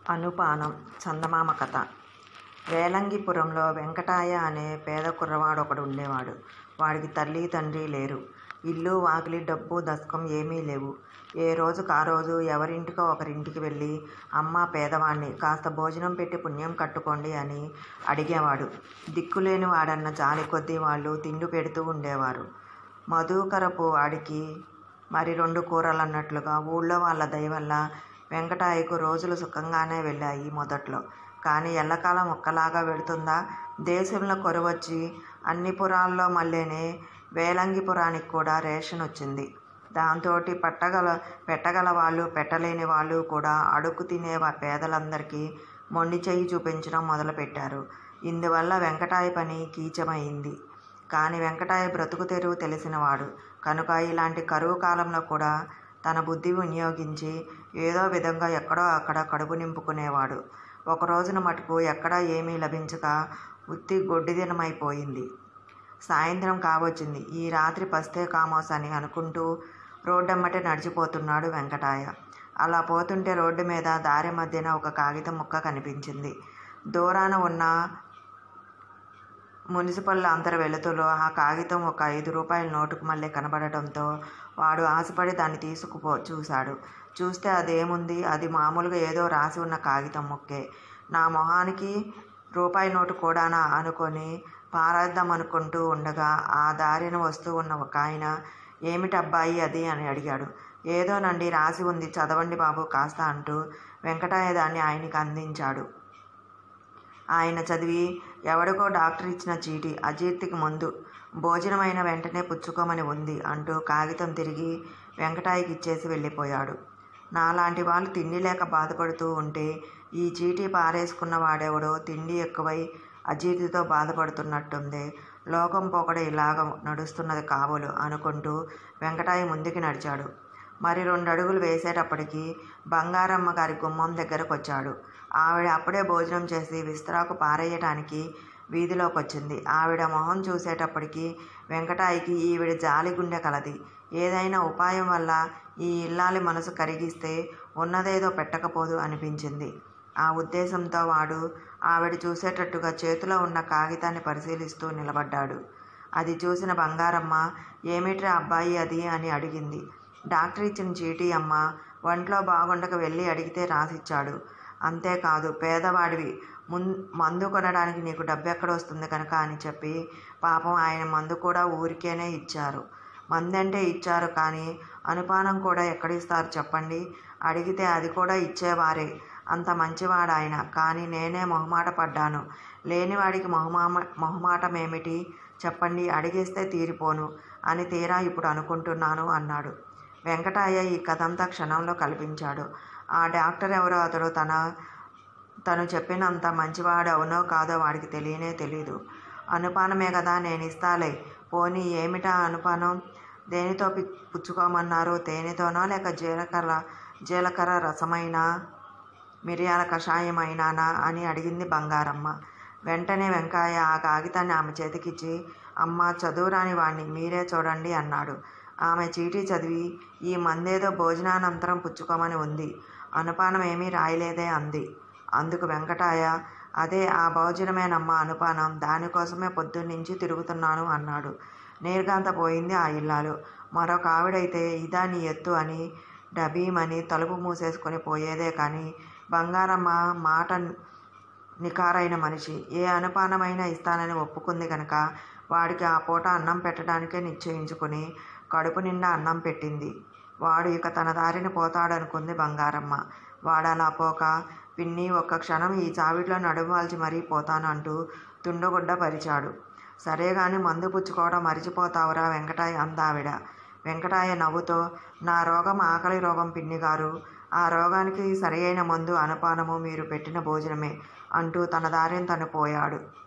అనుపానం చందమామ కథ రేలంగిపురంలో వెంకటాయ అనే పేద కుర్రవాడు ఒకడు ఉండేవాడు వాడికి తల్లి తండ్రి లేరు ఇల్లు వాకిలి డబ్బు దశకం ఏమీ లేవు ఏ రోజుకు ఆ రోజు ఎవరింటికో ఒకరింటికి వెళ్ళి అమ్మ పేదవాణ్ణి కాస్త భోజనం పెట్టి పుణ్యం కట్టుకోండి అని అడిగేవాడు దిక్కులేని వాడన్న జాలి కొద్దీ వాళ్ళు తిండి పెడుతూ ఉండేవారు మధుకరపు వాడికి మరి రెండు కూరలు అన్నట్లుగా ఊళ్ళో వాళ్ళ దయ వల్ల వెంకటాయకు రోజులు సుఖంగానే వెళ్ళాయి మొదట్లో కానీ ఎల్లకాలం ఒక్కలాగా వెళుతుందా దేశంలో కొరవచ్చి అన్ని పురాల్లో మళ్ళీనే వేలంగిపురానికి కూడా రేషన్ వచ్చింది దాంతో పట్టగల పెట్టగల వాళ్ళు పెట్టలేని వాళ్ళు కూడా అడుగు తినే వా- పేదలందరికీ మొండి చెయ్యి చూపించడం మొదలుపెట్టారు ఇందువల్ల వెంకటాయ పని కీచమైంది కానీ వెంకటాయ బ్రతుకు తెరువు తెలిసినవాడు కనుక ఇలాంటి కరువు కాలంలో కూడా తన బుద్ధి వినియోగించి ఏదో విధంగా ఎక్కడో అక్కడ కడుపు నింపుకునేవాడు ఒక రోజున మటుకు ఎక్కడా ఏమీ లభించక ఉత్తి గొడ్డిదినమైపోయింది సాయంత్రం కావచ్చింది ఈ రాత్రి పస్తే కామోస్ అని అనుకుంటూ రోడ్డమ్మటే నడిచిపోతున్నాడు వెంకటాయ అలా పోతుంటే రోడ్డు మీద దారి మధ్యన ఒక కాగితం ముక్క కనిపించింది దూరాన ఉన్న మున్సిపల్ అంతర వెలుతులో ఆ కాగితం ఒక ఐదు రూపాయల నోటుకు మళ్ళీ కనబడటంతో వాడు ఆశపడి దాన్ని తీసుకుపో చూశాడు చూస్తే అదేముంది అది మామూలుగా ఏదో రాసి ఉన్న కాగితం ముక్కే నా మొహానికి రూపాయి నోటు కూడానా అనుకొని పారేద్దాం అనుకుంటూ ఉండగా ఆ దారిన వస్తూ ఉన్న ఒక ఆయన ఏమిటి అబ్బాయి అది అని అడిగాడు ఏదోనండి రాసి ఉంది చదవండి బాబు కాస్త అంటూ వెంకటాయ దాన్ని ఆయనకి అందించాడు ఆయన చదివి ఎవడికో డాక్టర్ ఇచ్చిన చీటి అజీర్తికి ముందు భోజనమైన వెంటనే పుచ్చుకోమని ఉంది అంటూ కాగితం తిరిగి వెంకటాయికి ఇచ్చేసి వెళ్ళిపోయాడు నాలాంటి వాళ్ళు తిండి లేక బాధపడుతూ ఉంటే ఈ చీటీ పారేసుకున్న వాడెవడో తిండి ఎక్కువై అజీర్తితో బాధపడుతున్నట్టుంది లోకం పోకడ ఇలాగ నడుస్తున్నది కాబోలు అనుకుంటూ వెంకటాయి ముందుకి నడిచాడు మరి రెండు అడుగులు వేసేటప్పటికి బంగారమ్మ గారి గుమ్మం దగ్గరకు వచ్చాడు ఆవిడ అప్పుడే భోజనం చేసి విస్తరాకు పారేయటానికి వీధిలోకి వచ్చింది ఆవిడ మొహం చూసేటప్పటికి వెంకటాయికి ఈవిడ జాలి గుండె కలది ఏదైనా ఉపాయం వల్ల ఈ ఇల్లాలి మనసు కరిగిస్తే ఉన్నదేదో పెట్టకపోదు అనిపించింది ఆ ఉద్దేశంతో వాడు ఆవిడ చూసేటట్టుగా చేతిలో ఉన్న కాగితాన్ని పరిశీలిస్తూ నిలబడ్డాడు అది చూసిన బంగారమ్మ ఏమిట్రా అబ్బాయి అది అని అడిగింది డాక్టర్ ఇచ్చిన చీటీ అమ్మ ఒంట్లో బాగుండక వెళ్ళి అడిగితే రాసిచ్చాడు అంతేకాదు పేదవాడివి మున్ మందు కొనడానికి నీకు డబ్బు ఎక్కడ వస్తుంది కనుక అని చెప్పి పాపం ఆయన మందు కూడా ఊరికేనే ఇచ్చారు మందంటే ఇచ్చారు కానీ అనుపానం కూడా ఎక్కడిస్తారు చెప్పండి అడిగితే అది కూడా ఇచ్చేవారే అంత మంచివాడు ఆయన కానీ నేనే మొహమాట పడ్డాను లేనివాడికి మొహమామ మొహమాటం ఏమిటి చెప్పండి అడిగేస్తే తీరిపోను అని తీరా ఇప్పుడు అనుకుంటున్నాను అన్నాడు వెంకటయ్య ఈ కథంతా క్షణంలో కల్పించాడు ఆ డాక్టర్ ఎవరో అతడు తన తను చెప్పినంత మంచివాడు అవునో కాదో వాడికి తెలియనే తెలీదు అనుపానమే కదా నేను ఇస్తాలే పోనీ ఏమిటా అనుపానం దేనితో పి పుచ్చుకోమన్నారు తేనెతోనో లేక జీలకర్ర జీలకర్ర రసమైనా మిరియాల కషాయమైనానా అని అడిగింది బంగారమ్మ వెంటనే వెంకాయ ఆ కాగితాన్ని ఆమె చేతికిచ్చి అమ్మ చదువురాని వాణ్ణి మీరే చూడండి అన్నాడు ఆమె చీటీ చదివి ఈ మందేదో భోజనానంతరం పుచ్చుకోమని ఉంది అనుపానం ఏమీ రాయలేదే అంది అందుకు వెంకటాయ అదే ఆ భోజనమేనమ్మ అనుపానం దానికోసమే పొద్దున్నుంచి తిరుగుతున్నాను అన్నాడు నీరుగాంత పోయింది ఆ ఇల్లాలు మరొక ఆవిడైతే ఇదా నీ ఎత్తు అని డబీమని తలుపు మూసేసుకొని పోయేదే కానీ బంగారమ్మ మాట నికారైన మనిషి ఏ అనుపానమైనా ఇస్తానని ఒప్పుకుంది కనుక వాడికి ఆ పూట అన్నం పెట్టడానికే నిశ్చయించుకుని కడుపు నిండా అన్నం పెట్టింది వాడు ఇక తన దారిని పోతాడనుకుంది బంగారమ్మ వాడలా పోక పిన్ని ఒక్క క్షణం ఈ చావిట్లో నడుమాల్చి మరీ పోతాను అంటూ తుండగుడ్డ పరిచాడు సరే గాని మందు పుచ్చుకోవడం మరిచిపోతావురా వెంకటాయ అందావిడ వెంకటాయ నవ్వుతో నా రోగం ఆకలి రోగం పిన్ని గారు ఆ రోగానికి సరియైన మందు అనుపానము మీరు పెట్టిన భోజనమే అంటూ తన దారిని తను పోయాడు